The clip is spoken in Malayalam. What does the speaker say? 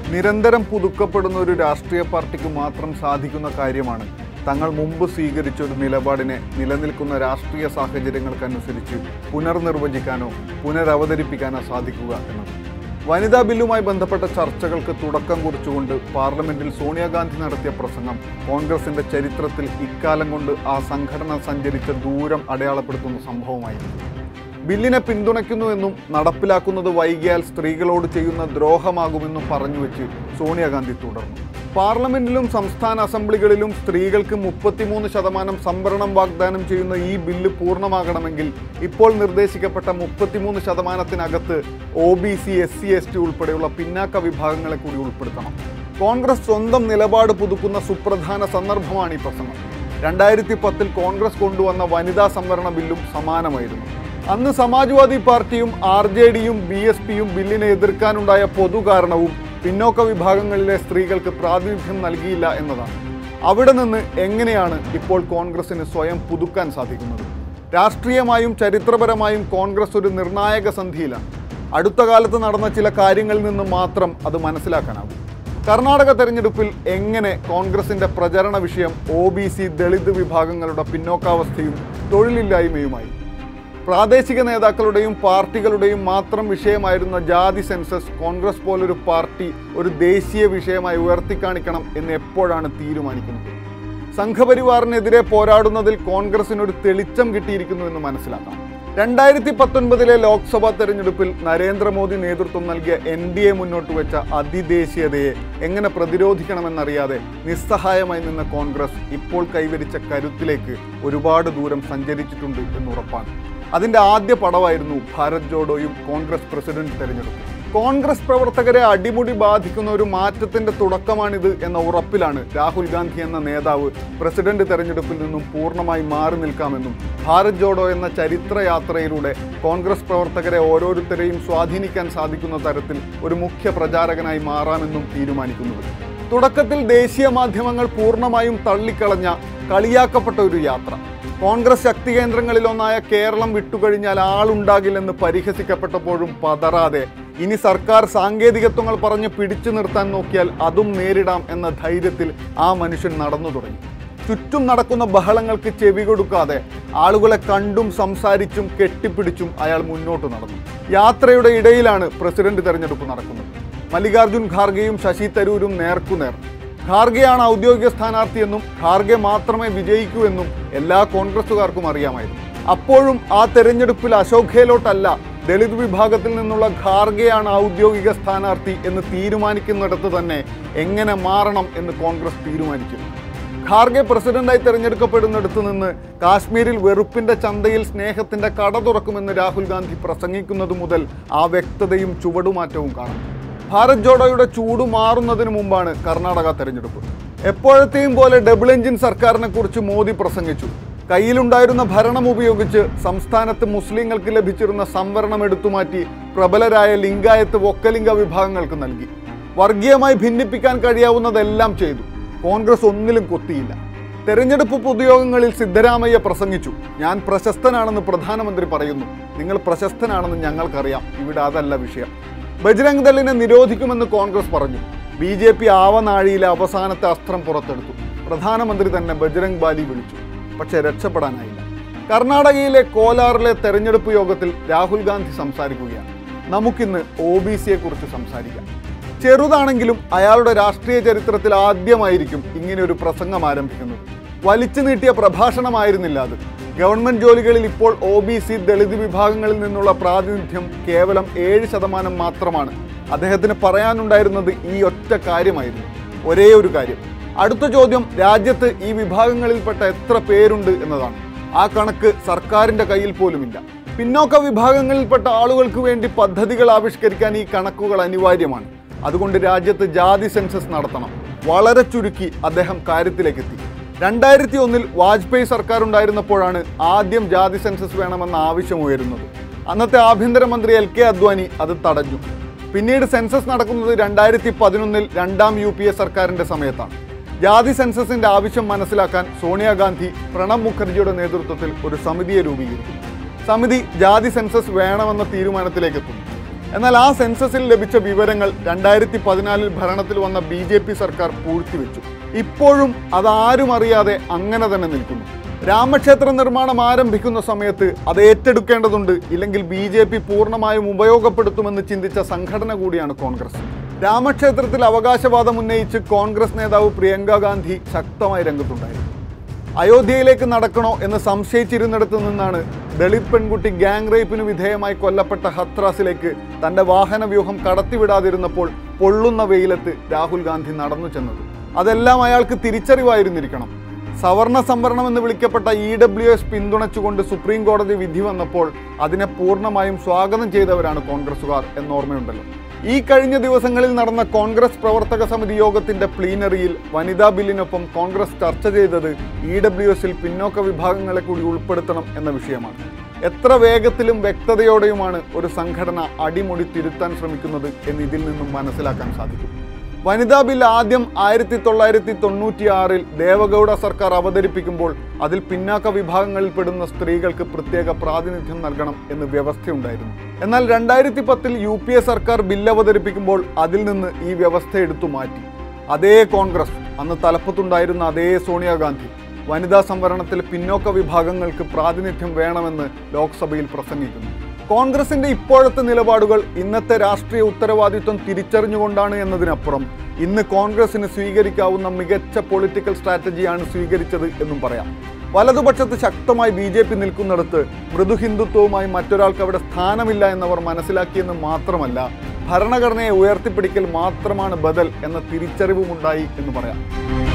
നിരന്തരം പുതുക്കപ്പെടുന്ന ഒരു രാഷ്ട്രീയ പാർട്ടിക്ക് മാത്രം സാധിക്കുന്ന കാര്യമാണ് തങ്ങൾ മുമ്പ് സ്വീകരിച്ച ഒരു നിലപാടിനെ നിലനിൽക്കുന്ന രാഷ്ട്രീയ സാഹചര്യങ്ങൾക്കനുസരിച്ച് പുനർനിർവചിക്കാനോ പുനരവതരിപ്പിക്കാനോ സാധിക്കുക എന്നത് വനിതാ ബില്ലുമായി ബന്ധപ്പെട്ട ചർച്ചകൾക്ക് തുടക്കം കുറിച്ചുകൊണ്ട് പാർലമെന്റിൽ സോണിയാഗാന്ധി നടത്തിയ പ്രസംഗം കോൺഗ്രസിന്റെ ചരിത്രത്തിൽ ഇക്കാലം കൊണ്ട് ആ സംഘടന സഞ്ചരിച്ച ദൂരം അടയാളപ്പെടുത്തുന്ന സംഭവമായിരുന്നു ബില്ലിനെ പിന്തുണയ്ക്കുന്നുവെന്നും നടപ്പിലാക്കുന്നത് വൈകിയാൽ സ്ത്രീകളോട് ചെയ്യുന്ന ദ്രോഹമാകുമെന്നും പറഞ്ഞുവെച്ച് സോണിയാഗാന്ധി തുടർന്നു പാർലമെന്റിലും സംസ്ഥാന അസംബ്ലികളിലും സ്ത്രീകൾക്ക് മുപ്പത്തിമൂന്ന് ശതമാനം സംവരണം വാഗ്ദാനം ചെയ്യുന്ന ഈ ബില്ല് പൂർണ്ണമാകണമെങ്കിൽ ഇപ്പോൾ നിർദ്ദേശിക്കപ്പെട്ട മുപ്പത്തിമൂന്ന് ശതമാനത്തിനകത്ത് O B C S C S T ഉൾപ്പെടെയുള്ള പിന്നാക്ക വിഭാഗങ്ങളെ കൂടി ഉൾപ്പെടുത്തണം കോൺഗ്രസ് സ്വന്തം നിലപാട് പുതുക്കുന്ന സുപ്രധാന സന്ദർഭമാണ് ഈ പ്രസംഗം രണ്ടായിരത്തി പത്തിൽ കോൺഗ്രസ് കൊണ്ടുവന്ന വനിതാ സംവരണ ബില്ലും സമാനമായിരുന്നു അന്ന് സമാജ്വാദി പാർട്ടിയും ആർ ജെ ഡിയും ബി എസ് പിയും ബില്ലിനെ എതിർക്കാനുണ്ടായ പൊതു കാരണവും പിന്നോക്ക വിഭാഗങ്ങളിലെ സ്ത്രീകൾക്ക് പ്രാതിനിധ്യം നൽകിയില്ല എന്നതാണ് അവിടെ നിന്ന് എങ്ങനെയാണ് ഇപ്പോൾ കോൺഗ്രസിന് സ്വയം പുതുക്കാൻ സാധിക്കുന്നത് രാഷ്ട്രീയമായും ചരിത്രപരമായും കോൺഗ്രസ് ഒരു നിർണായക സന്ധിയിലാണ് അടുത്ത കാലത്ത് നടന്ന ചില കാര്യങ്ങളിൽ നിന്ന് മാത്രം അത് മനസ്സിലാക്കാനാകും കർണാടക തെരഞ്ഞെടുപ്പിൽ എങ്ങനെ കോൺഗ്രസിന്റെ പ്രചരണ വിഷയം ഒ ബി സി ദളിത് വിഭാഗങ്ങളുടെ പിന്നോക്കാവസ്ഥയും തൊഴിലില്ലായ്മയുമായി പ്രാദേശിക നേതാക്കളുടെയും പാർട്ടികളുടെയും മാത്രം വിഷയമായിരുന്ന ജാതി സെൻസസ് കോൺഗ്രസ് പോലൊരു പാർട്ടി ഒരു ദേശീയ വിഷയമായി ഉയർത്തിക്കാണിക്കണം എന്ന് എപ്പോഴാണ് തീരുമാനിക്കുന്നത് സംഘപരിവാറിനെതിരെ പോരാടുന്നതിൽ കോൺഗ്രസിനൊരു തെളിച്ചം കിട്ടിയിരിക്കുന്നു എന്ന് മനസ്സിലാക്കാം രണ്ടായിരത്തി പത്തൊൻപതിലെ ലോക്സഭാ തെരഞ്ഞെടുപ്പിൽ നരേന്ദ്രമോദി നേതൃത്വം നൽകിയ എൻ ഡി എ മുന്നോട്ട് വെച്ച അതിദേശീയതയെ എങ്ങനെ പ്രതിരോധിക്കണമെന്നറിയാതെ നിസ്സഹായമായി നിന്ന കോൺഗ്രസ് ഇപ്പോൾ കൈവരിച്ച കരുത്തിലേക്ക് ഒരുപാട് ദൂരം സഞ്ചരിച്ചിട്ടുണ്ട് എന്നുറപ്പാണ് അതിന്റെ ആദ്യ പടവായിരുന്നു ഭാരത് ജോഡോയും കോൺഗ്രസ് പ്രസിഡന്റ് തെരഞ്ഞെടുപ്പും കോൺഗ്രസ് പ്രവർത്തകരെ അടിമുടി ബാധിക്കുന്ന ഒരു മാറ്റത്തിന്റെ തുടക്കമാണിത് എന്ന ഉറപ്പിലാണ് രാഹുൽ ഗാന്ധി എന്ന നേതാവ് പ്രസിഡന്റ് തെരഞ്ഞെടുപ്പിൽ നിന്നും പൂർണ്ണമായി മാറി നിൽക്കാമെന്നും ഭാരത് ജോഡോ എന്ന ചരിത്രയാത്രയിലൂടെ കോൺഗ്രസ് പ്രവർത്തകരെ ഓരോരുത്തരെയും സ്വാധീനിക്കാൻ സാധിക്കുന്ന തരത്തിൽ ഒരു മുഖ്യ പ്രചാരകനായി മാറാമെന്നും തീരുമാനിക്കുന്നത് തുടക്കത്തിൽ ദേശീയ മാധ്യമങ്ങൾ പൂർണ്ണമായും തള്ളിക്കളഞ്ഞ കളിയാക്കപ്പെട്ട ഒരു യാത്ര കോൺഗ്രസ് ശക്തി കേന്ദ്രങ്ങളിലൊന്നായ കേരളം വിട്ടുകഴിഞ്ഞാൽ ആളുണ്ടാകില്ലെന്ന് പരിഹസിക്കപ്പെട്ടപ്പോഴും പതറാതെ ഇനി സർക്കാർ സാങ്കേതികത്വങ്ങൾ പറഞ്ഞ് പിടിച്ചു നിർത്താൻ നോക്കിയാൽ അതും നേരിടാം എന്ന ധൈര്യത്തിൽ ആ മനുഷ്യൻ നടന്നു തുടങ്ങി ചുറ്റും നടക്കുന്ന ബഹളങ്ങൾക്ക് ചെവി കൊടുക്കാതെ ആളുകളെ കണ്ടും സംസാരിച്ചും കെട്ടിപ്പിടിച്ചും അയാൾ മുന്നോട്ട് നടന്നു യാത്രയുടെ ഇടയിലാണ് പ്രസിഡന്റ് തെരഞ്ഞെടുപ്പ് നടക്കുന്നത് മല്ലികാർജുൻ ഖാർഗെയും ശശി തരൂരും നേർക്കുനേർ ഖാർഗെയാണ് ഔദ്യോഗിക സ്ഥാനാർത്ഥിയെന്നും ഖാർഗെ മാത്രമേ വിജയിക്കൂ എന്നും എല്ലാ കോൺഗ്രസുകാർക്കും അറിയാമായിരുന്നു അപ്പോഴും ആ തെരഞ്ഞെടുപ്പിൽ അശോക് ഗെഹ്ലോട്ടല്ല ദളിത് വിഭാഗത്തിൽ നിന്നുള്ള ഖാർഗെയാണ് ഔദ്യോഗിക സ്ഥാനാർത്ഥി എന്ന് തീരുമാനിക്കുന്നിടത്ത് തന്നെ എങ്ങനെ മാറണം എന്ന് കോൺഗ്രസ് തീരുമാനിക്കുന്നു ഖാർഗെ പ്രസിഡന്റായി തെരഞ്ഞെടുക്കപ്പെടുന്നിടത്ത് നിന്ന് കാശ്മീരിൽ വെറുപ്പിന്റെ ചന്തയിൽ സ്നേഹത്തിന്റെ കട തുറക്കുമെന്ന് രാഹുൽ ഗാന്ധി പ്രസംഗിക്കുന്നത് മുതൽ ആ വ്യക്തതയും ചുവടുമാറ്റവും കാണാം ഭാരത് ജോഡോയുടെ ചൂട് മാറുന്നതിന് മുമ്പാണ് കർണാടക തെരഞ്ഞെടുപ്പ് എപ്പോഴത്തെയും പോലെ ഡബിൾ എഞ്ചിൻ സർക്കാരിനെ കുറിച്ച് മോദി പ്രസംഗിച്ചു കയ്യിലുണ്ടായിരുന്ന ഭരണം ഉപയോഗിച്ച് സംസ്ഥാനത്ത് മുസ്ലിങ്ങൾക്ക് ലഭിച്ചിരുന്ന സംവരണം എടുത്തുമാറ്റി പ്രബലരായ ലിംഗായത്ത് ഒക്കലിംഗ വിഭാഗങ്ങൾക്ക് നൽകി വർഗീയമായി ഭിന്നിപ്പിക്കാൻ കഴിയാവുന്നതെല്ലാം ചെയ്തു കോൺഗ്രസ് ഒന്നിലും കൊത്തിയില്ല തെരഞ്ഞെടുപ്പ് പൊതുയോഗങ്ങളിൽ സിദ്ധരാമയ്യ പ്രസംഗിച്ചു ഞാൻ പ്രശസ്തനാണെന്ന് പ്രധാനമന്ത്രി പറയുന്നു നിങ്ങൾ പ്രശസ്തനാണെന്ന് ഞങ്ങൾക്കറിയാം ഇവിടെ അതല്ല വിഷയം ബജ്രംഗ് ദളിനെ നിരോധിക്കുമെന്ന് കോൺഗ്രസ് പറഞ്ഞു ബി ജെ പി ആവനാഴിയിലെ അവസാനത്തെ അസ്ത്രം പുറത്തെടുത്തു പ്രധാനമന്ത്രി തന്നെ ബജ്രംഗ് ബാലി വിളിച്ചു പക്ഷേ രക്ഷപ്പെടാനായില്ല കർണാടകയിലെ കോലാറിലെ തെരഞ്ഞെടുപ്പ് യോഗത്തിൽ രാഹുൽ ഗാന്ധി സംസാരിക്കുകയാണ് നമുക്കിന്ന് ഒ ബി സിയെ കുറിച്ച് സംസാരിക്കാം ചെറുതാണെങ്കിലും അയാളുടെ രാഷ്ട്രീയ ചരിത്രത്തിൽ ആദ്യമായിരിക്കും ഇങ്ങനെ ഒരു പ്രസംഗം ആരംഭിക്കുന്നത് വലിച്ചു നീട്ടിയ പ്രഭാഷണമായിരുന്നില്ല അത് ഗവൺമെന്റ് ജോലികളിൽ ഇപ്പോൾ ഒ ബി സി ദളിത് വിഭാഗങ്ങളിൽ നിന്നുള്ള പ്രാതിനിധ്യം കേവലം ഏഴ് ശതമാനം മാത്രമാണ് അദ്ദേഹത്തിന് പറയാനുണ്ടായിരുന്നത് ഈ ഒറ്റ കാര്യമായിരുന്നു ഒരേ ഒരു കാര്യം അടുത്ത ചോദ്യം രാജ്യത്ത് ഈ വിഭാഗങ്ങളിൽപ്പെട്ട എത്ര പേരുണ്ട് എന്നതാണ് ആ കണക്ക് സർക്കാരിന്റെ കയ്യിൽ പോലുമില്ല പിന്നോക്ക വിഭാഗങ്ങളിൽപ്പെട്ട ആളുകൾക്ക് വേണ്ടി പദ്ധതികൾ ആവിഷ്കരിക്കാൻ ഈ കണക്കുകൾ അനിവാര്യമാണ് അതുകൊണ്ട് രാജ്യത്ത് ജാതി സെൻസസ് നടത്തണം വളരെ ചുരുക്കി അദ്ദേഹം കാര്യത്തിലേക്ക് എത്തി രണ്ടായിരത്തി ഒന്നിൽ വാജ്പേയി സർക്കാർ ഉണ്ടായിരുന്നപ്പോഴാണ് ആദ്യം ജാതി സെൻസസ് വേണമെന്ന ആവശ്യം ഉയരുന്നത് അന്നത്തെ ആഭ്യന്തരമന്ത്രി എൽ കെ അദ്വാനി അത് തടഞ്ഞു പിന്നീട് സെൻസസ് നടക്കുന്നത് രണ്ടായിരത്തി പതിനൊന്നിൽ രണ്ടാം യു പി എ സർക്കാരിന്റെ സമയത്താണ് ജാതി സെൻസസിന്റെ ആവശ്യം മനസ്സിലാക്കാൻ സോണിയാഗാന്ധി പ്രണബ് മുഖർജിയുടെ നേതൃത്വത്തിൽ ഒരു സമിതിയെ രൂപീകരിച്ചു സമിതി ജാതി സെൻസസ് വേണമെന്ന തീരുമാനത്തിലേക്ക് എത്തുന്നു എന്നാൽ ആ സെൻസസിൽ ലഭിച്ച വിവരങ്ങൾ രണ്ടായിരത്തി പതിനാലിൽ ഭരണത്തിൽ വന്ന ബി ജെ പി സർക്കാർ പൂഴ്ത്തിവെച്ചു ഇപ്പോഴും അതാരും അറിയാതെ അങ്ങനെ തന്നെ നിൽക്കുന്നു രാമക്ഷേത്ര നിർമ്മാണം ആരംഭിക്കുന്ന സമയത്ത് അത് ഏറ്റെടുക്കേണ്ടതുണ്ട് ഇല്ലെങ്കിൽ ബി ജെ പി പൂർണ്ണമായും ഉപയോഗപ്പെടുത്തുമെന്ന് ചിന്തിച്ച സംഘടന കൂടിയാണ് കോൺഗ്രസ് രാമക്ഷേത്രത്തിൽ അവകാശവാദം ഉന്നയിച്ച് കോൺഗ്രസ് നേതാവ് പ്രിയങ്ക ഗാന്ധി ശക്തമായി രംഗത്തുണ്ടായിരുന്നു അയോധ്യയിലേക്ക് നടക്കണോ എന്ന് സംശയിച്ചിരുന്നിടത്തു നിന്നാണ് ദളിത് പെൺകുട്ടി ഗാങ് റേപ്പിന് വിധേയമായി കൊല്ലപ്പെട്ട ഹത്രാസിലേക്ക് തന്റെ വാഹന വ്യൂഹം കടത്തിവിടാതിരുന്നപ്പോൾ പൊള്ളുന്ന വെയിലത്ത് രാഹുൽ ഗാന്ധി നടന്നു ചെന്നത് അതെല്ലാം അയാൾക്ക് തിരിച്ചറിവായിരുന്നിരിക്കണം സവർണ സംവരണം എന്ന് വിളിക്കപ്പെട്ട ഇ ഡബ്ല്യു എസ് പിന്തുണച്ചുകൊണ്ട് സുപ്രീം കോടതി വിധി വന്നപ്പോൾ അതിനെ പൂർണ്ണമായും സ്വാഗതം ചെയ്തവരാണ് കോൺഗ്രസുകാർ എന്നോർമ്മയുണ്ടല്ലോ ഈ കഴിഞ്ഞ ദിവസങ്ങളിൽ നടന്ന കോൺഗ്രസ് പ്രവർത്തക സമിതി യോഗത്തിന്റെ പ്ലീനറിയിൽ വനിതാ ബില്ലിനൊപ്പം കോൺഗ്രസ് ചർച്ച ചെയ്തത് ഇ ഡബ്ല്യു എസിൽ പിന്നോക്ക വിഭാഗങ്ങളെ കൂടി ഉൾപ്പെടുത്തണം എന്ന വിഷയമാണ് എത്ര വേഗത്തിലും വ്യക്തതയോടെയുമാണ് ഒരു സംഘടന അടിമുടി തിരുത്താൻ ശ്രമിക്കുന്നത് എന്ന് ഇതിൽ നിന്നും മനസ്സിലാക്കാൻ സാധിക്കും വനിതാ ബിൽ ആദ്യം ആയിരത്തി തൊള്ളായിരത്തി തൊണ്ണൂറ്റിയാറിൽ ദേവഗൗഡ സർക്കാർ അവതരിപ്പിക്കുമ്പോൾ അതിൽ പിന്നാക്ക വിഭാഗങ്ങളിൽപ്പെടുന്ന സ്ത്രീകൾക്ക് പ്രത്യേക പ്രാതിനിധ്യം നൽകണം എന്ന് വ്യവസ്ഥയുണ്ടായിരുന്നു എന്നാൽ രണ്ടായിരത്തി പത്തിൽ യു പി എ സർക്കാർ ബില്ല് അവതരിപ്പിക്കുമ്പോൾ അതിൽ നിന്ന് ഈ വ്യവസ്ഥ എടുത്തു മാറ്റി അതേ കോൺഗ്രസ് അന്ന് തലപ്പത്തുണ്ടായിരുന്ന അതേ സോണിയാഗാന്ധി വനിതാ സംവരണത്തിൽ പിന്നോക്ക വിഭാഗങ്ങൾക്ക് പ്രാതിനിധ്യം വേണമെന്ന് ലോക്സഭയിൽ പ്രസംഗിക്കുന്നു കോൺഗ്രസിന്റെ ഇപ്പോഴത്തെ നിലപാടുകൾ ഇന്നത്തെ രാഷ്ട്രീയ ഉത്തരവാദിത്വം തിരിച്ചറിഞ്ഞുകൊണ്ടാണ് എന്നതിനപ്പുറം ഇന്ന് കോൺഗ്രസിന് സ്വീകരിക്കാവുന്ന മികച്ച പൊളിറ്റിക്കൽ സ്ട്രാറ്റജിയാണ് സ്വീകരിച്ചത് എന്നും പറയാം വലതുപക്ഷത്ത് ശക്തമായി ബി ജെ പി നിൽക്കുന്നിടത്ത് മൃദു ഹിന്ദുത്വവുമായി മറ്റൊരാൾക്ക് അവിടെ സ്ഥാനമില്ല എന്നവർ മനസ്സിലാക്കിയെന്ന് മാത്രമല്ല ഭരണഘടനയെ ഉയർത്തിപ്പിടിക്കൽ മാത്രമാണ് ബദൽ എന്ന തിരിച്ചറിവുമുണ്ടായി എന്ന് പറയാം